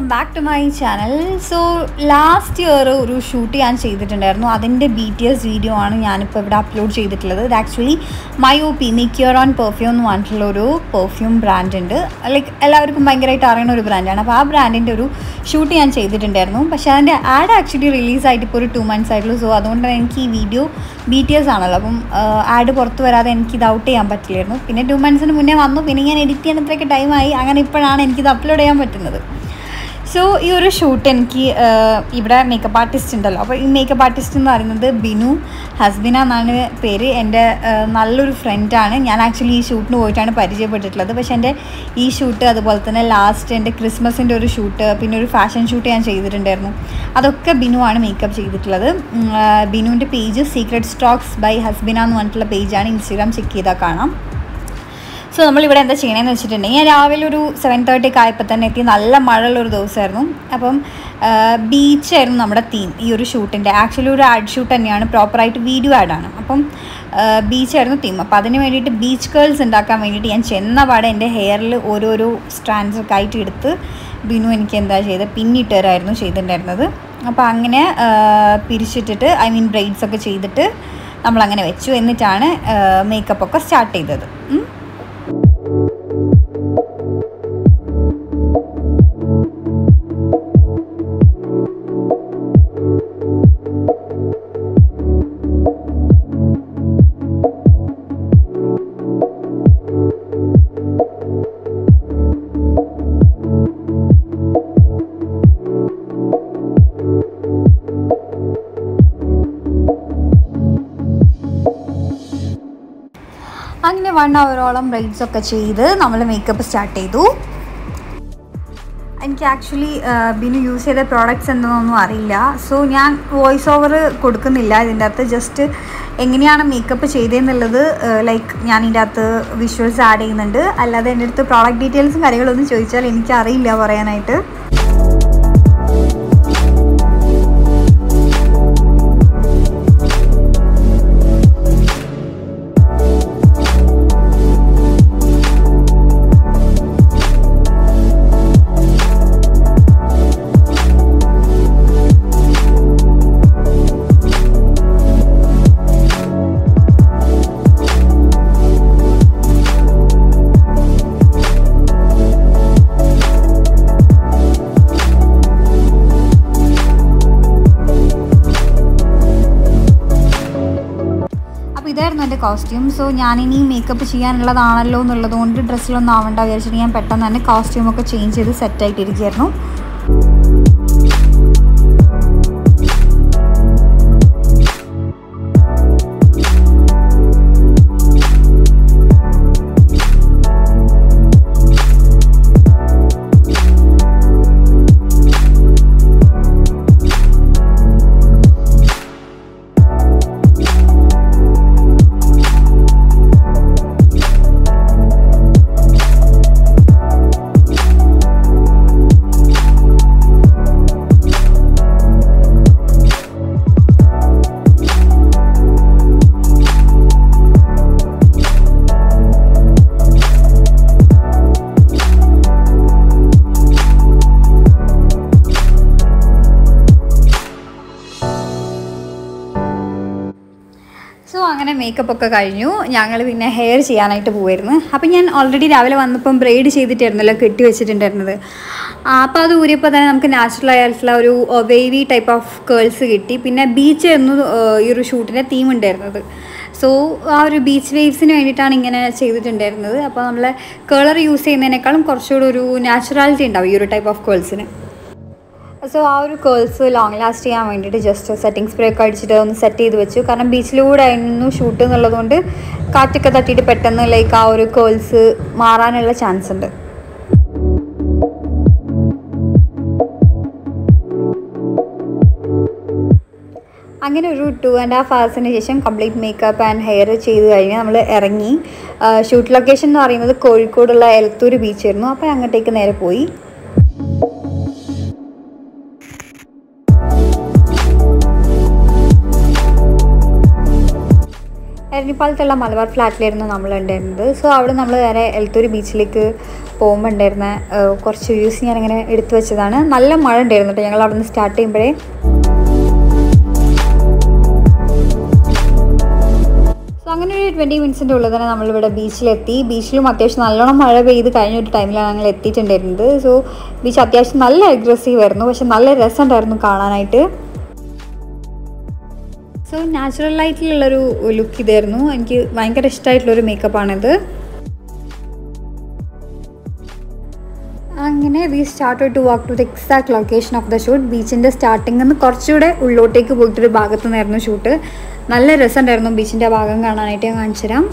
Welcome back to my channel so last year ഒരു shoot ഞാൻ ചെയ്തിട്ടുണ്ടായിരുന്നു അതിൻ്റെ ബി ടി എസ് വീഡിയോ ആണ് ഞാനിപ്പോൾ ഇവിടെ അപ്ലോഡ് ചെയ്തിട്ടുള്ളത് ഇത് ആക്ച്വലി മൈ ഒ പി മിക്യൂർ ഓൺ പെർഫ്യൂം എന്ന് പറഞ്ഞിട്ടുള്ള ഒരു പെർഫ്യൂം ബ്രാൻഡ് ഉണ്ട് ലൈക്ക് എല്ലാവർക്കും ഭയങ്കരമായിട്ട് അറിയുന്ന ഒരു ബ്രാൻഡാണ് അപ്പോൾ ആ ബ്രാൻഡിൻ്റെ ഒരു ഷൂട്ട് ഞാൻ ചെയ്തിട്ടുണ്ടായിരുന്നു പക്ഷേ അതിൻ്റെ ആഡ് ആക്ച്വലി റിലീസ് ആയിട്ട് ഇപ്പോൾ ഒരു ടു മന്ത്സ് ആയിട്ടുള്ളൂ സോ അതുകൊണ്ട് തന്നെ എനിക്ക് ഈ വീഡിയോ ബി ടി എസ് ആണല്ലോ അപ്പം ആഡ് പുറത്ത് വരാതെ എനിക്ക് ഇത് ഔട്ട് ചെയ്യാൻ പറ്റില്ലായിരുന്നു പിന്നെ ടു മന്ത്സിന് മുന്നേ വന്നു പിന്നെ ഞാൻ എഡിറ്റ് ചെയ്യാൻ അത്രയൊക്കെ ടൈമായി അങ്ങനെ ഇപ്പോഴാണ് എനിക്കിത് അപ്ലോഡ് ചെയ്യാൻ പറ്റുന്നത് സോ ഈ ഒരു ഷൂട്ട് എനിക്ക് ആഹ്, ഇവിടെ മേക്കപ്പ് ആർട്ടിസ്റ്റ് ഉണ്ടല്ലോ അപ്പോൾ ഈ മേക്കപ്പ് ആർട്ടിസ്റ്റ് എന്ന് പറയുന്നത് ബിനു ഹസ്ബിന എന്നാണ് പേര് എൻ്റെ ആഹ്, നല്ലൊരു ഫ്രണ്ടാണ് ഞാൻ ആക്ച്വലി ഈ ഷൂട്ടിന് പോയിട്ടാണ് പരിചയപ്പെട്ടിട്ടുള്ളത് പക്ഷേ എൻ്റെ ഈ ഷൂട്ട് അതുപോലെ തന്നെ ലാസ്റ്റ് എൻ്റെ ക്രിസ്മസിൻ്റെ ഒരു ഷൂട്ട് പിന്നെ ഒരു ഫാഷൻ ഷൂട്ട് ഞാൻ ചെയ്തിട്ടുണ്ടായിരുന്നു അതൊക്കെ ബിനു ആണ് മേക്കപ്പ് ചെയ്തിട്ടുള്ളത് ഉം, ആഹ്, ബിനുവിൻ്റെ page secret stocks by Hasbina എന്ന് പറഞ്ഞിട്ടുള്ള പേജാണ് ഇൻസ്റ്റാഗ്രാം ചെക്ക് ചെയ്താൽ കാണാം സോ നമ്മളിവിടെ എന്താ ചെയ്യണമെന്ന് വെച്ചിട്ടുണ്ടെങ്കിൽ ഞാൻ രാവിലെ ഒരു സെവൻ തേർട്ടി ഒക്കെ ആയപ്പോൾ തന്നെ എത്തി നല്ല മഴയുള്ളൊരു ദിവസമായിരുന്നു അപ്പം ബീച്ചായിരുന്നു നമ്മുടെ തീം ഈ ഒരു ഷൂട്ടിൻ്റെ ആക്ച്വലി ഒരു ആഡ് ഷൂട്ട് തന്നെയാണ് പ്രോപ്പറായിട്ട് വീഡിയോ ആഡാണ് അപ്പം ബീച്ചായിരുന്നു തീം അപ്പോൾ അതിന് വേണ്ടിയിട്ട് ബീച്ച് കേൾസ് ഉണ്ടാക്കാൻ വേണ്ടിയിട്ട് ഞാൻ ചെന്ന പാടെ എൻ്റെ ഹെയറിൽ ഓരോരോ സ്ട്രാൻഡ്സ് ഒക്കെ ആയിട്ട് എടുത്ത് ബിനു എനിക്ക് എന്താ ചെയ്തത് പിന്നിട്ട് തരായിരുന്നു ചെയ്തിട്ടുണ്ടായിരുന്നത് അപ്പോൾ അങ്ങനെ ആ, പിരിച്ചിട്ടിട്ട് ഐ മീൻ ബ്രൈഡ്സ് ഒക്കെ ചെയ്തിട്ട് നമ്മളങ്ങനെ വെച്ചു എന്നിട്ടാണ് മേക്കപ്പ് ഒക്കെ സ്റ്റാർട്ട് ചെയ്തത് ഉം. അങ്ങനെ വൺ അവറോളം ബ്രൈഡ്സ് ഒക്കെ ചെയ്ത് നമ്മൾ മേക്കപ്പ് സ്റ്റാർട്ട് ചെയ്തു എനിക്ക് ആക്ച്വലി ബിനു യൂസ് ചെയ്ത പ്രോഡക്റ്റ്സ് എന്തെന്നൊന്നും അറിയില്ല സോ ഞാൻ വോയിസ് ഓവർ കൊടുക്കുന്നില്ല ഇതിൻ്റെ അകത്ത് ജസ്റ്റ് എങ്ങനെയാണ് മേക്കപ്പ് ചെയ്തതെന്നുള്ളത് ലൈക്ക് ഞാൻ ഇതിൻ്റെ അകത്ത് വിഷ്വൽസ് ആഡ് ചെയ്യുന്നുണ്ട് അല്ലാതെ എൻ്റെ അടുത്ത് പ്രോഡക്റ്റ് ഡീറ്റെയിൽസും കാര്യങ്ങളൊന്നും ചോദിച്ചാൽ എനിക്ക് അറിയില്ല പറയാനായിട്ട് അപ്പോൾ ഇതായിരുന്നു എൻ്റെ കോസ്റ്റ്യൂം സോ ഞാനിനി മേക്കപ്പ് ചെയ്യാനുള്ളതാണല്ലോ എന്നുള്ളത് കൊണ്ട് ഡ്രസ്സിലൊന്നും ആവണ്ട വിചാരിച്ചിട്ട് ഞാൻ പെട്ടെന്ന് തന്നെ കോസ്റ്റ്യൂം ഒക്കെ ചേഞ്ച് ചെയ്ത് സെറ്റായിട്ടിരിക്കുകയായിരുന്നു സോ അങ്ങനെ മേക്കപ്പ് ഒക്കെ കഴിഞ്ഞു ഞങ്ങൾ പിന്നെ ഹെയർ ചെയ്യാനായിട്ട് പോയിരുന്നു അപ്പം ഞാൻ ഓൾറെഡി രാവിലെ വന്നപ്പം ബ്രെയ്ഡ് ചെയ്തിട്ടായിരുന്നല്ലോ കെട്ടി വെച്ചിട്ടുണ്ടായിരുന്നത് അപ്പോൾ അത് ഊരിയപ്പോൾ തന്നെ നമുക്ക് നാച്ചുറൽ ആയിട്ടുള്ള ഒരു വേവി ടൈപ്പ് ഓഫ് കേൾസ് കിട്ടി പിന്നെ ബീച്ച് ആയിരുന്നു ഏഹ്, ഈ ഒരു ഷൂട്ടിൻ്റെ തീം ഉണ്ടായിരുന്നത് സോ ആ ഒരു ബീച്ച് വേവ്സിന് വേണ്ടിയിട്ടാണ് ഇങ്ങനെ ചെയ്തിട്ടുണ്ടായിരുന്നത് അപ്പോൾ നമ്മൾ കളർ യൂസ് ചെയ്യുന്നതിനേക്കാളും കുറച്ചുകൂടി ഒരു നാച്ചുറാലിറ്റി ഉണ്ടാവും ഈ ഒരു ടൈപ്പ് ഓഫ് കേൾസിന് സോ ആ ഒരു കേൾസ് ലോങ് ലാസ്റ്റ് ചെയ്യാൻ വേണ്ടിയിട്ട് ജസ്റ്റ് സെറ്റിംഗ് സ്പ്രേ ഒക്കെ അടിച്ചിട്ട് ഒന്ന് സെറ്റ് ചെയ്ത് വെച്ചു കാരണം ബീച്ചിലൂടെ ആയിരുന്നു ഷൂട്ട് എന്നുള്ളതുകൊണ്ട് കാറ്റൊക്കെ തട്ടിയിട്ട് പെട്ടെന്ന് ലൈക്ക് ആ ഒരു കേൾസ് മാറാനുള്ള ചാൻസ് ഉണ്ട് അങ്ങനെ ഒരു ടു ആൻഡ് ഹാഫ് ഹവേഴ്സിന് ശേഷം കംപ്ലീറ്റ് മേക്കപ്പ് ആൻഡ് ഹെയർ ചെയ്ത് കഴിഞ്ഞ് നമ്മൾ ഇറങ്ങി ഷൂട്ട് ലൊക്കേഷൻ എന്ന് പറയുന്നത് കോഴിക്കോടുള്ള എലത്തൂർ ബീച്ചായിരുന്നു അപ്പോൾ അങ്ങോട്ടേക്ക് നേരെ പോയി എരണിപ്പാലത്തുള്ള മലബാർ ഫ്ലാറ്റിലായിരുന്നു നമ്മൾ ഉണ്ടായിരുന്നത് സോ അവിടെ നമ്മൾ നേരെ എലത്തൂർ ബീച്ചിലേക്ക് പോകുമ്പോൾ ഉണ്ടായിരുന്ന ഏഹ്, കുറച്ച് വ്യൂസ് ഞാനിങ്ങനെ എടുത്തു വെച്ചതാണ് നല്ല മഴ ഉണ്ടായിരുന്നു കേട്ടോ ഞങ്ങൾ അവിടെ നിന്ന് സ്റ്റാർട്ട് ചെയ്യുമ്പോഴേ സോ അങ്ങനെ ഒരു ട്വൻറ്റി മിനിറ്റ്സിൻ്റെ ഉള്ളിൽ തന്നെ നമ്മളിവിടെ ബീച്ചിലെത്തി ബീച്ചിലും അത്യാവശ്യം നല്ലോണം മഴ പെയ്ത് കഴിഞ്ഞ ഒരു ടൈമിലാണ് ഞങ്ങൾ എത്തിയിട്ടുണ്ടായിരുന്നത് സോ ബീച്ച് അത്യാവശ്യം നല്ല അഗ്രസീവ് ആയിരുന്നു പക്ഷെ നല്ല രസമുണ്ടായിരുന്നു കാണാനായിട്ട് സോ നാച്ചുറൽ ലൈറ്റിലുള്ളൊരു ലുക്ക് ഇതായിരുന്നു എനിക്ക് ഭയങ്കര ഇഷ്ടമായിട്ടുള്ളൊരു മേക്കപ്പാണിത് അങ്ങനെ we start to walk to the exact location of the shoot ബീച്ചിൻ്റെ സ്റ്റാർട്ടിങ്ങിൽ നിന്ന് കുറച്ചുകൂടെ ഉള്ളോട്ടേക്ക് പോയിട്ടൊരു ഭാഗത്തു നിന്നായിരുന്നു ഷൂട്ട് നല്ല രസമുണ്ടായിരുന്നു ബീച്ചിൻ്റെ ആ ഭാഗം കാണാനായിട്ട് ഞാൻ കാണിച്ചു തരാം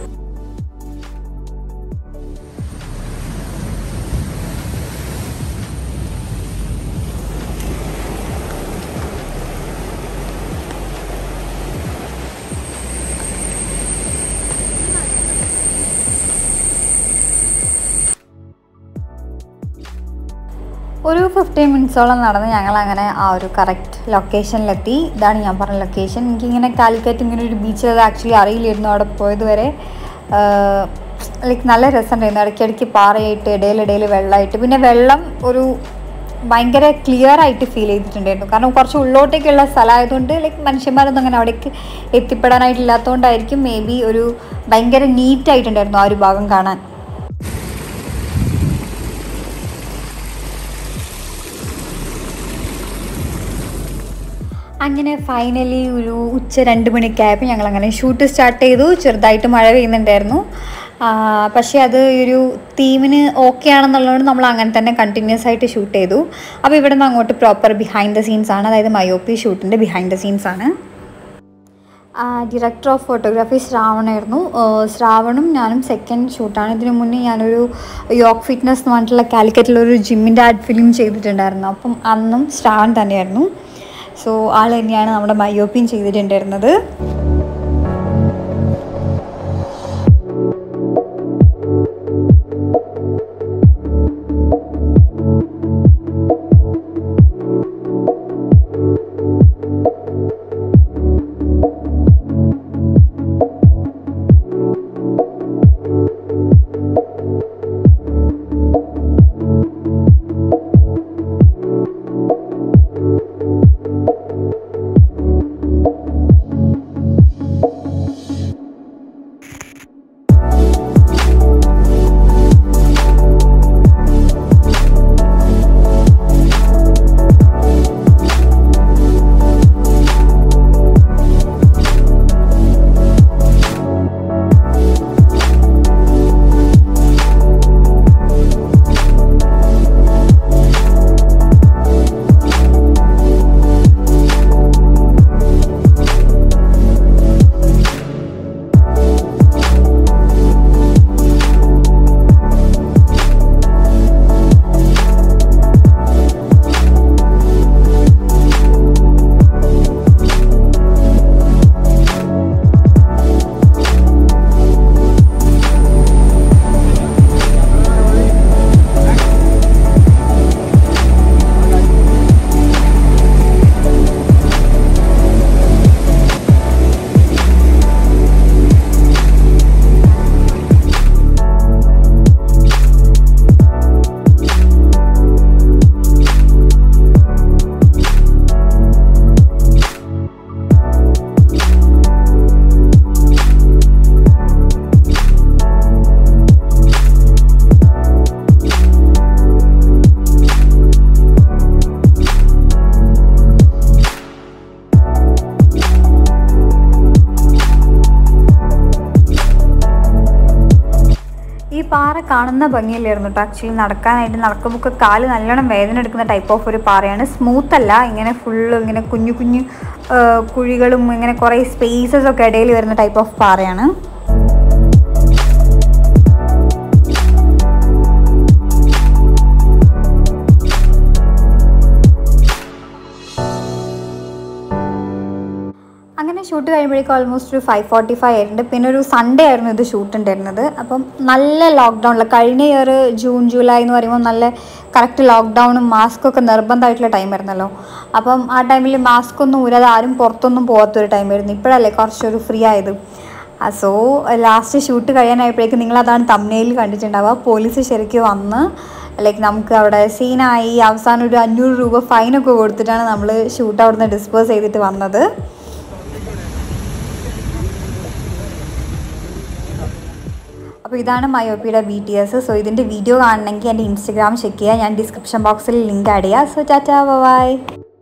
ഒരു ഫിഫ്റ്റീൻ മിനിറ്റ്സോളം നടന്ന് ഞങ്ങൾ അങ്ങനെ ആ ഒരു കറക്റ്റ് ലൊക്കേഷനിലെത്തി ഇതാണ് ഞാൻ പറഞ്ഞ ലൊക്കേഷൻ എനിക്കിങ്ങനെ കാലിക്കറ്റ് ഇങ്ങനെ ഒരു ബീച്ച് അത് ആക്ച്വലി അറിയില്ലായിരുന്നു അവിടെ പോയത് വരെ ലൈക്ക് നല്ല രസമുണ്ടായിരുന്നു ഇടയ്ക്കിടയ്ക്ക് പാറയായിട്ട് ഇടയിലിടയിൽ വെള്ളമായിട്ട് പിന്നെ വെള്ളം ഒരു ഭയങ്കര ക്ലിയർ ആയിട്ട് ഫീൽ ചെയ്തിട്ടുണ്ടായിരുന്നു കാരണം കുറച്ച് ഉള്ളോട്ടേക്കുള്ള സ്ഥലമായതുകൊണ്ട് ലൈക്ക് മനുഷ്യന്മാരൊന്നും അങ്ങനെ അവിടേക്ക് എത്തിപ്പെടാനായിട്ടില്ലാത്തതുകൊണ്ടായിരിക്കും മേ ബി ഒരു ഭയങ്കര നീറ്റായിട്ടുണ്ടായിരുന്നു ആ ഒരു ഭാഗം കാണാൻ അങ്ങനെ ഫൈനലി ഒരു ഉച്ച രണ്ട് മണിയൊക്കെ ആയപ്പോൾ ഞങ്ങൾ അങ്ങനെ ഷൂട്ട് സ്റ്റാർട്ട് ചെയ്തു ചെറുതായിട്ട് മഴ പെയ്യുന്നുണ്ടായിരുന്നു ആ, പക്ഷേ അത് ഒരു തീമിന് ഓക്കെ ആണെന്നുള്ളതുകൊണ്ട് നമ്മൾ അങ്ങനെ തന്നെ കണ്ടിന്യൂസ് ആയിട്ട് ഷൂട്ട് ചെയ്തു അപ്പോൾ ഇവിടെ നിന്ന് അങ്ങോട്ട് പ്രോപ്പർ ബിഹൈൻഡ് ദ സീൻസ് ആണ് അതായത് മയോപ്പി ഷൂട്ടിൻ്റെ ബിഹൈൻഡ് ദ സീൻസ് ആണ് ഡയറക്ടർ ഓഫ് ഫോട്ടോഗ്രാഫി ശ്രാവണായിരുന്നു ആഹ് ശ്രാവണും ഞാനും സെക്കൻഡ് ഷൂട്ടാണ് ഇതിനു മുന്നേ ഞാനൊരു യോക്ക് ഫിറ്റ്നസ് എന്ന് പറഞ്ഞിട്ടുള്ള കാലിക്കറ്റിലൊരു ജിമ്മിൻ്റെ ആഡ് ഫിലിം ചെയ്തിട്ടുണ്ടായിരുന്നു അപ്പം അന്നും ശ്രാവൺ തന്നെയായിരുന്നു സോ ആൾ തന്നെയാണ് നമ്മുടെ മയോപ്പിയും ചെയ്തിട്ടുണ്ടായിരുന്നത് ഈ പാറ കാണുന്ന ഭംഗിയിലായിരുന്നു കേട്ടോ ആക്ച്വലി നടക്കാനായിട്ട് നടക്കുമ്പോൾ കാല് നല്ലോണം വേദന എടുക്കുന്ന ടൈപ്പ് ഓഫ് ഒരു പാറയാണ് സ്മൂത്ത് അല്ല ഇങ്ങനെ ഫുള്ള് ഇങ്ങനെ കുഞ്ഞു കുഞ്ഞു ആ, കുഴികളും ഇങ്ങനെ കുറേ സ്പേസസ് ഒക്കെ ഇടയിൽ വരുന്ന ടൈപ്പ് ഓഫ് പാറയാണ് അങ്ങനെ ഷൂട്ട് കഴിയുമ്പോഴേക്കും ഓൾമോസ്റ്റ് ഒരു ഫൈവ് ഫോർട്ടി ഫൈവ് ആയിട്ടുണ്ട് പിന്നെ ഒരു സൺഡേ ആയിരുന്നു ഇത് ഷൂട്ട് ഉണ്ടായിരുന്നത് അപ്പം നല്ല ലോക്ക്ഡൗണിൽ കഴിഞ്ഞ ഇയർ ജൂൺ ജൂലൈ എന്ന് പറയുമ്പോൾ നല്ല കറക്റ്റ് ലോക്ക്ഡൗണും മാസ്കും ഒക്കെ നിർബന്ധമായിട്ടുള്ള ടൈം ആയിരുന്നല്ലോ അപ്പം ആ ടൈമിൽ മാസ്ക് ഒന്നും ഊരാതെ ആരും പുറത്തൊന്നും പോകാത്തൊരു ടൈമായിരുന്നു ഇപ്പോഴല്ലേ കുറച്ചൊരു ഫ്രീ ആയത് സോ ലാസ്റ്റ് ഷൂട്ട് കഴിയാനായപ്പോഴേക്കും നിങ്ങൾ അതാണ് തമ്മനയിൽ കണ്ടിട്ടുണ്ടാവുക പോലീസ് ശരിക്കും വന്ന് ലൈക്ക് നമുക്ക് അവിടെ സീനായി അവസാനം ഒരു അഞ്ഞൂറ് രൂപ ഫൈനൊക്കെ കൊടുത്തിട്ടാണ് നമ്മൾ ഷൂട്ട് അവിടുന്ന് ഡിസ്പേഴ്സ് ചെയ്തിട്ട് വന്നത് അപ്പോൾ ഇതാണ് മയോപ്പിയുടെ ബി ടി എസ് സോ ഇതിൻ്റെ വീഡിയോ കാണണമെങ്കിൽ എൻ്റെ ഇൻസ്റ്റഗ്രാം ചെക്ക് ചെയ്യുക ഞാൻ ഡിസ്ക്രിപ്ഷൻ ബോക്സിൽ ലിങ്ക് ആഡ് ചെയ്യാം സോ ടാറ്റാ ബൈ